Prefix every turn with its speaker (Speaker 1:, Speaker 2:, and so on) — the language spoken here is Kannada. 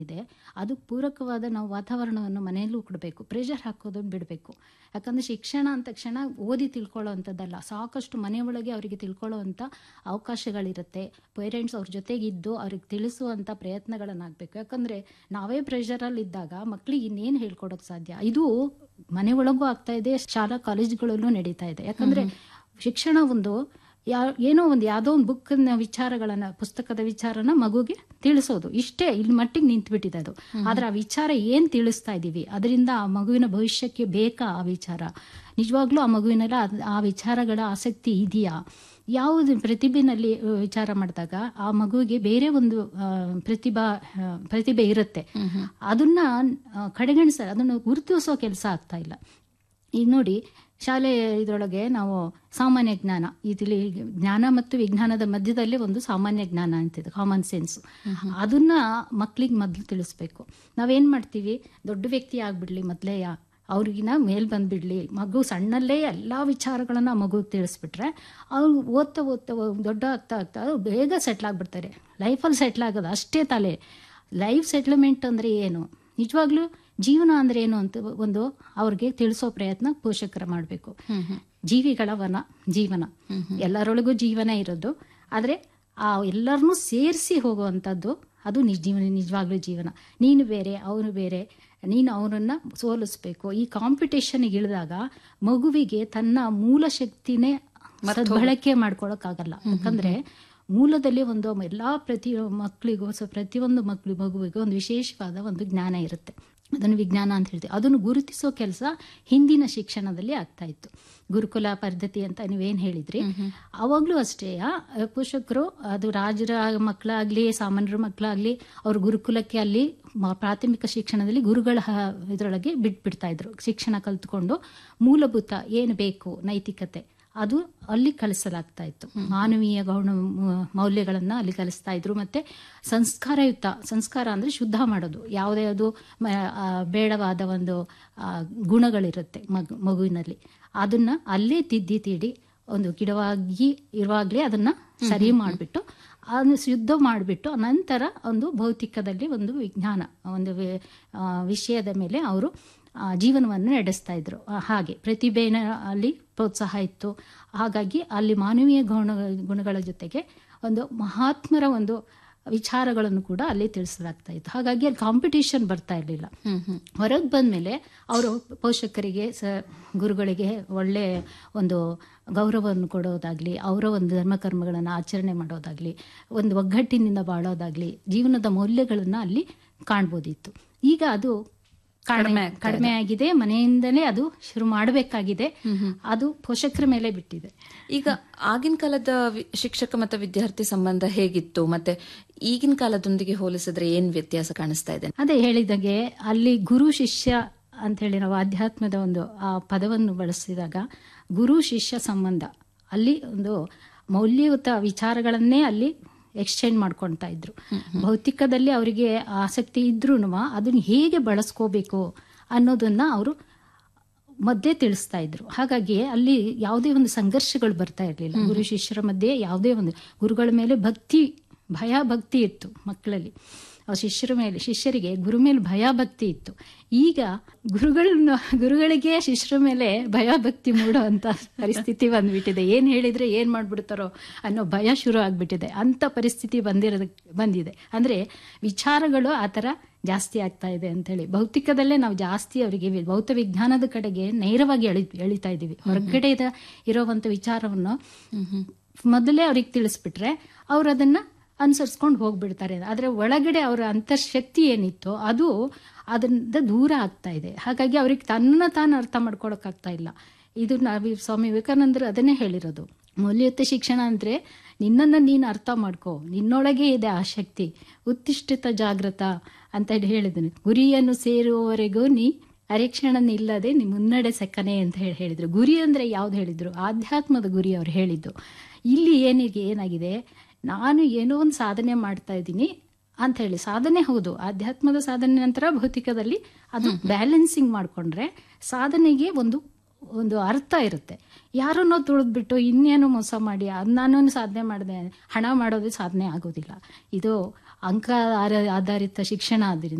Speaker 1: ಇದೆ ಅದಕ್ಕೆ ಪೂರಕವಾದ ನಾವು ವಾತಾವರಣವನ್ನು ಮನೆಯಲ್ಲೂ ಕೊಡಬೇಕು ಪ್ರೆಷರ್ ಹಾಕೋದನ್ನು ಬಿಡಬೇಕು ಯಾಕಂದರೆ ಶಿಕ್ಷಣ ಅಂದ ತಕ್ಷಣ ಓದಿ ತಿಳ್ಕೊಳ್ಳೋ ಅಂಥದ್ದಲ್ಲ ಸಾಕಷ್ಟು ಮನೆಯೊಳಗೆ ಅವರಿಗೆ ತಿಳ್ಕೊಳ್ಳೋವಂಥ ಅವಕಾಶಗಳಿರುತ್ತೆ ಪೇರೆಂಟ್ಸ್ ಅವ್ರ ಜೊತೆಗಿದ್ದು ಅವ್ರಿಗೆ ತಿಳಿಸುವಂಥ ಪ್ರಯತ್ನಗಳನ್ನಾಗಬೇಕು ಯಾಕಂದರೆ ನಾವೇ ಪ್ರೆಷರಲ್ಲಿ ಇದ್ದಾಗ ಮಕ್ಕಳಿಗೆ ಇನ್ನೇನು ಹೇಳ್ಕೊಡೋಕೆ ಸಾಧ್ಯ ಇದು ಮನೆ ಒಳಗೂ ಆಗ್ತಾ ಇದೆ ಶಾಲಾ ಕಾಲೇಜುಗಳಲ್ಲೂ ನಡೀತಾ ಇದೆ ಯಾಕಂದರೆ ಶಿಕ್ಷಣ ಒಂದು ಯಾ ಏನೋ ಒಂದು ಯಾವುದೋ ಒಂದು ಬುಕ್ನ ವಿಚಾರಗಳನ್ನ ಪುಸ್ತಕದ ವಿಚಾರನ ಮಗುಗೆ ತಿಳಿಸೋದು ಇಷ್ಟೇ ಇಲ್ಲಿ ಮಟ್ಟಿಗೆ ನಿಂತ್ಬಿಟ್ಟಿದೆ ಅದು ಆದ್ರೆ ಆ ವಿಚಾರ ಏನ್ ತಿಳಿಸ್ತಾ ಇದೀವಿ ಅದರಿಂದ ಆ ಮಗುವಿನ ಭವಿಷ್ಯಕ್ಕೆ ಬೇಕಾ ಆ ವಿಚಾರ ನಿಜವಾಗ್ಲೂ ಆ ಮಗುವಿನೆಲ್ಲ ಅದ್- ಆ ವಿಚಾರಗಳ ಆಸಕ್ತಿ ಇದೆಯಾ ಯಾವುದು ಪ್ರತಿಭೆನಲ್ಲಿ ಆ, ವಿಚಾರ ಮಾಡಿದಾಗ ಆ ಮಗುವಿಗೆ ಬೇರೆ ಒಂದು ಆ, ಪ್ರತಿಭಾ ಆ, ಪ್ರತಿಭೆ ಇರುತ್ತೆ ಅದನ್ನ ಆ, ಕಡೆಗಣಿಸ ಅದನ್ನು ಗುರುತಿಸೋ ಕೆಲಸ ಆಗ್ತಾ ಇಲ್ಲ ಈಗ ನೋಡಿ ಶಾಲೆ ಇದರೊಳಗೆ ನಾವು ಸಾಮಾನ್ಯ ಜ್ಞಾನ ಇದಿಲ್ಲಿ ಜ್ಞಾನ ಮತ್ತು ವಿಜ್ಞಾನದ ಮಧ್ಯದಲ್ಲಿ ಒಂದು ಸಾಮಾನ್ಯ ಜ್ಞಾನ ಅಂತಿದೆ ಕಾಮನ್ ಸೆನ್ಸ್ ಅದನ್ನ ಮಕ್ಳಿಗೆ ಮೊದಲು ತಿಳಿಸ್ಬೇಕು ನಾವೇನ್ ಮಾಡ್ತೀವಿ ದೊಡ್ಡ ವ್ಯಕ್ತಿ ಆಗ್ಬಿಡ್ಲಿ ಮೊದಲೇ ಅವ್ರಿಗಿನ ಮೇಲ್ ಬಂದ್ಬಿಡ್ಲಿ ಮಗು ಸಣ್ಣಲ್ಲೇ ಎಲ್ಲ ವಿಚಾರಗಳನ್ನ ಮಗುಗೆ ತಿಳಿಸ್ಬಿಟ್ರೆ ಅವ್ರು ಓದ್ತಾ ಓದ್ತಾ ದೊಡ್ಡ ಆಗ್ತಾ ಆಗ್ತಾ ಅವ್ರು ಬೇಗ ಸೆಟ್ಲ್ ಆಗ್ಬಿಡ್ತಾರೆ ಲೈಫಲ್ಲಿ ಸೆಟ್ಲ್ ಆಗೋದು ಅಷ್ಟೇ ತಲೆ ಲೈಫ್ ಸೆಟ್ಲ್ಮೆಂಟ್ ಅಂದ್ರೆ ಏನು ನಿಜವಾಗ್ಲೂ ಜೀವನ ಅಂದ್ರೆ ಏನು ಅಂತ ಒಂದು ಅವ್ರಿಗೆ ತಿಳಿಸೋ ಪ್ರಯತ್ನ ಪೋಷಕರು ಮಾಡಬೇಕು ಜೀವಿಗಳ ವನ ಜೀವನ ಎಲ್ಲರೊಳಗೂ ಜೀವನ ಇರೋದು ಆದ್ರೆ ಆ ಎಲ್ಲರನ್ನೂ ಸೇರಿಸಿ ಹೋಗುವಂಥದ್ದು ಅದು ನಿಜ ಜೀವನ ನಿಜವಾಗ್ಲೂ ಜೀವನ ನೀನು ಬೇರೆ ಅವನು ಬೇರೆ ನೀನು ಅವನನ್ನ ಸೋಲಿಸ್ಬೇಕು ಈ ಕಾಂಪಿಟೇಷನ್ಗೆ ಇಳಿದಾಗ ಮಗುವಿಗೆ ತನ್ನ ಮೂಲ ಶಕ್ತಿನೇ ಬಳಕೆ ಮಾಡ್ಕೊಳಕ್ಕಾಗಲ್ಲ ಯಾಕಂದ್ರೆ ಮೂಲದಲ್ಲಿ ಒಂದು ಎಲ್ಲಾ ಪ್ರತಿ ಮಕ್ಕಳಿಗೂ ಸೊ ಪ್ರತಿಯೊಂದು ಮಕ್ಕಳು ಮಗುವಿಗೂ ಒಂದು ವಿಶೇಷವಾದ ಒಂದು ಜ್ಞಾನ ಇರುತ್ತೆ ಅದನ್ನು ವಿಜ್ಞಾನ ಅಂತ ಹೇಳ್ತೀವಿ ಅದನ್ನು ಗುರುತಿಸೋ ಕೆಲಸ ಹಿಂದಿನ ಶಿಕ್ಷಣದಲ್ಲಿ ಆಗ್ತಾ ಇತ್ತು ಗುರುಕುಲ ಪದ್ಧತಿ ಅಂತ ನೀವೇನ್ ಹೇಳಿದ್ರಿ ಅವಾಗ್ಲೂ ಅಷ್ಟೇ ಆ, ಪೋಷಕರು ಅದು ರಾಜರ ಮಕ್ಕಳಾಗ್ಲಿ ಸಾಮಾನ್ಯರ ಮಕ್ಕಳಾಗ್ಲಿ ಅವ್ರ ಗುರುಕುಲಕ್ಕೆ ಅಲ್ಲಿ ಮ- ಪ್ರಾಥಮಿಕ ಶಿಕ್ಷಣದಲ್ಲಿ ಗುರುಗಳ ಹ- ಇದ್ರೊಳಗೆ ಬಿಟ್ಬಿಡ್ತಾ ಇದ್ರು ಶಿಕ್ಷಣ ಕಲ್ತ್ಕೊಂಡು ಮೂಲಭೂತ ಏನು ಬೇಕು ನೈತಿಕತೆ ಅದು ಅಲ್ಲಿ ಕಲಿಸಲಾಗ್ತಾ ಇತ್ತು ಮಾನವೀಯ ಗೌಣ ಮ- ಮೌಲ್ಯಗಳನ್ನ ಅಲ್ಲಿ ಕಲಿಸ್ತಾ ಇದ್ರು ಮತ್ತೆ ಸಂಸ್ಕಾರಯುತ ಸಂಸ್ಕಾರ ಅಂದ್ರೆ ಶುದ್ಧ ಮಾಡೋದು ಯಾವುದೇ ಅದು ಮ- ಆ, ಬೇಡವಾದ ಒಂದು ಆ, ಗುಣಗಳಿರುತ್ತೆ ಮಗು ಮಗುವಿನಲ್ಲಿ ಅದನ್ನ ಅಲ್ಲೇ ತಿದ್ದಿ ತೀಡಿ ಒಂದು ಗಿಡವಾಗಿ ಇರುವಾಗಲೇ ಅದನ್ನ ಸರಿ ಮಾಡಿಬಿಟ್ಟು ಅದನ್ನು ಶುದ್ಧ ಮಾಡಿಬಿಟ್ಟು ನಂತರ ಒಂದು ಭೌತಿಕದಲ್ಲಿ ಒಂದು ವಿಜ್ಞಾನ ಒಂದು ವಿ- ಆ, ವಿಷಯದ ಮೇಲೆ ಅವರು ಆ, ಜೀವನವನ್ನು ನಡೆಸ್ತಾ ಇದ್ರು ಆ, ಹಾಗೆ ಪ್ರತಿಭೆನ ಅಲ್ಲಿ ಪ್ರೋತ್ಸಾಹ ಇತ್ತು ಹಾಗಾಗಿ ಅಲ್ಲಿ ಮಾನವೀಯ ಗುಣ ಗುಣಗಳ ಜೊತೆಗೆ ಒಂದು ಮಹಾತ್ಮರ ಒಂದು ವಿಚಾರಗಳನ್ನು ಕೂಡ ಅಲ್ಲಿ ತಿಳಿಸಲಾಗ್ತಾ ಇತ್ತು ಹಾಗಾಗಿ ಅಲ್ಲಿ ಕಾಂಪಿಟೇಷನ್ ಬರ್ತಾ ಇರಲಿಲ್ಲ ಹೊರಗೆ ಬಂದ್ಮೇಲೆ ಅವರು ಪೋಷಕರಿಗೆ ಸ ಗುರುಗಳಿಗೆ ಒಳ್ಳೆ ಒಂದು ಗೌರವವನ್ನು ಕೊಡೋದಾಗ್ಲಿ ಅವರ ಒಂದು ಧರ್ಮಕರ್ಮಗಳನ್ನು ಆಚರಣೆ ಮಾಡೋದಾಗ್ಲಿ ಒಂದು ಒಗ್ಗಟ್ಟಿನಿಂದ ಬಾಳೋದಾಗ್ಲಿ ಜೀವನದ ಮೌಲ್ಯಗಳನ್ನ ಅಲ್ಲಿ ಕಾಣ್ಬೋದಿತ್ತು ಈಗ ಅದು ಕಡಿಮೆ ಕಡಿಮೆ ಆಗಿದೆ ಮನೆಯಿಂದಲೇ ಅದು ಶುರು ಮಾಡಬೇಕಾಗಿದೆ ಅದು ಪೋಷಕರ ಮೇಲೆ ಬಿಟ್ಟಿದೆ
Speaker 2: ಈಗ ಆಗಿನ ಕಾಲದ ವಿ- ಶಿಕ್ಷಕ ಮತ್ತು ವಿದ್ಯಾರ್ಥಿ ಸಂಬಂಧ ಹೇಗಿತ್ತು ಮತ್ತೆ ಈಗಿನ ಕಾಲದೊಂದಿಗೆ ಹೋಲಿಸಿದ್ರೆ ಏನ್ ವ್ಯತ್ಯಾಸ ಕಾಣಿಸ್ತಾ ಇದೆ
Speaker 1: ಅದೇ ಹೇಳಿದಾಗೆ ಅಲ್ಲಿ ಗುರು ಶಿಷ್ಯ ಅಂತ ಹೇಳಿ ನಾವು ಆಧ್ಯಾತ್ಮದ ಒಂದು ಆ ಪದವನ್ನು ಬಳಸಿದಾಗ ಗುರು ಶಿಷ್ಯ ಸಂಬಂಧ ಅಲ್ಲಿ ಒಂದು ಮೌಲ್ಯಯುತ ವಿಚಾರಗಳನ್ನೇ ಅಲ್ಲಿ ಎಕ್ಸ್ಚೇಂಜ್ ಮಾಡ್ಕೊಳ್ತಾ ಇದ್ರು ಭೌತಿಕದಲ್ಲಿ ಅವರಿಗೆ ಆಸಕ್ತಿ ಇದ್ರೂ ಅದನ್ನ ಹೇಗೆ ಬಳಸ್ಕೋಬೇಕು ಅನ್ನೋದನ್ನ ಅವರು ಮಧ್ಯೆ ತಿಳಿಸ್ತಾ ಇದ್ರು ಹಾಗಾಗಿ ಅಲ್ಲಿ ಯಾವುದೇ ಒಂದು ಸಂಘರ್ಷಗಳು ಬರ್ತಾ ಇರಲಿಲ್ಲ ಗುರು ಶಿಷ್ಯರ ಮಧ್ಯೆ ಯಾವುದೇ ಒಂದು ಗುರುಗಳ ಮೇಲೆ ಭಕ್ತಿ ಭಯ ಭಕ್ತಿ ಇತ್ತು ಮಕ್ಕಳಲ್ಲಿ ಆ ಶಿಷ್ಯರ ಮೇಲೆ ಶಿಷ್ಯರಿಗೆ ಗುರು ಮೇಲೆ ಭಯ ಭಕ್ತಿ ಇತ್ತು ಈಗ ಗುರುಗಳನ್ನ ಗುರುಗಳಿಗೆ ಶಿಷ್ಯರ ಮೇಲೆ ಭಯ ಭಕ್ತಿ ಮೂಡುವಂತ ಪರಿಸ್ಥಿತಿ ಬಂದ್ಬಿಟ್ಟಿದೆ ಏನ್ ಹೇಳಿದ್ರೆ ಏನ್ ಮಾಡ್ಬಿಡ್ತಾರೋ ಅನ್ನೋ ಭಯ ಶುರು ಆಗ್ಬಿಟ್ಟಿದೆ ಅಂತ ಪರಿಸ್ಥಿತಿ ಬಂದಿರೋದ ಬಂದಿದೆ ಅಂದ್ರೆ ವಿಚಾರಗಳು ಆ ಥರ ಜಾಸ್ತಿ ಆಗ್ತಾ ಇದೆ ಅಂತ ಹೇಳಿ ಭೌತಿಕದಲ್ಲೇ ನಾವು ಜಾಸ್ತಿ ಅವರಿಗೆ ವಿ- ಭೌತ ವಿಜ್ಞಾನದ ಕಡೆಗೆ ನೇರವಾಗಿ ಎಳಿ ಎಳಿತಾ ಇದ್ದೀವಿ ಹೊರಗಡೆ ಇದ- ಇರೋವಂಥ ವಿಚಾರವನ್ನು ಮೊದಲೇ ಅವ್ರಿಗೆ ತಿಳಿಸ್ಬಿಟ್ರೆ ಅವ್ರು ಅದನ್ನ ಅನುಸರಿಸ್ಕೊಂಡು ಹೋಗ್ಬಿಡ್ತಾರೆ ಆದ್ರೆ ಒಳಗಡೆ ಅವರ ಅಂತರ್ಶಕ್ತಿ ಏನಿತ್ತು ಅದು ಅದರಿಂದ ದೂರ ಆಗ್ತಾ ಇದೆ ಹಾಗಾಗಿ ಅವ್ರಿಗೆ ತನ್ನ ತಾನು ಅರ್ಥ ಮಾಡ್ಕೊಳಕ್ಕಾಗ್ತಾ ಇಲ್ಲ ಇದು ನಾವು ಸ್ವಾಮಿ ವಿವೇಕಾನಂದರು ಅದನ್ನೇ ಹೇಳಿರೋದು ಮೌಲ್ಯಯುತ ಶಿಕ್ಷಣ ಅಂದ್ರೆ ನಿನ್ನನ್ನು ನೀನು ಅರ್ಥ ಮಾಡ್ಕೋ ನಿನ್ನೊಳಗೆ ಇದೆ ಆ ಶಕ್ತಿ ಉತ್ತಿಷ್ಠಿತ ಜಾಗೃತ ಅಂತ ಹೇಳಿ ಹೇಳಿದನು ಗುರಿಯನ್ನು ಸೇರುವವರೆಗೂ ನೀ ಅರೆಕ್ಷಣ ನಿಲ್ಲದೆ ನೀ ಮುನ್ನಡೆ ಸಕ್ಕನೆ ಅಂತ ಹೇಳಿ ಹೇಳಿದ್ರು ಗುರಿ ಅಂದ್ರೆ ಯಾವ್ದು ಹೇಳಿದ್ರು ಆಧ್ಯಾತ್ಮದ ಗುರಿ ಅವ್ರು ಹೇಳಿದ್ದು ಇಲ್ಲಿ ಏನಿಗೆ ಏನಾಗಿದೆ ನಾನು ಏನೋ ಒಂದು ಸಾಧನೆ ಮಾಡ್ತಾ ಇದ್ದೀನಿ ಅಂತ ಹೇಳಿ ಸಾಧನೆ ಹೌದು ಆಧ್ಯಾತ್ಮದ ಸಾಧನೆ ನಂತರ ಭೌತಿಕದಲ್ಲಿ ಅದು ಬ್ಯಾಲೆನ್ಸಿಂಗ್ ಮಾಡ್ಕೊಂಡ್ರೆ ಸಾಧನೆಗೆ ಒಂದು ಒಂದು ಅರ್ಥ ಇರುತ್ತೆ ಯಾರನ್ನೋ ತುಳಿದ್ಬಿಟ್ಟು ಇನ್ನೇನು ಮೋಸ ಮಾಡಿ ಅದ್ ನಾನು ಸಾಧನೆ ಮಾಡಿದೆ ಹಣ ಮಾಡೋದು ಸಾಧನೆ ಆಗೋದಿಲ್ಲ ಇದು ಅಂಕ ಆರ- ಆಧಾರಿತ ಶಿಕ್ಷಣ ಆದ್ರಿಂದ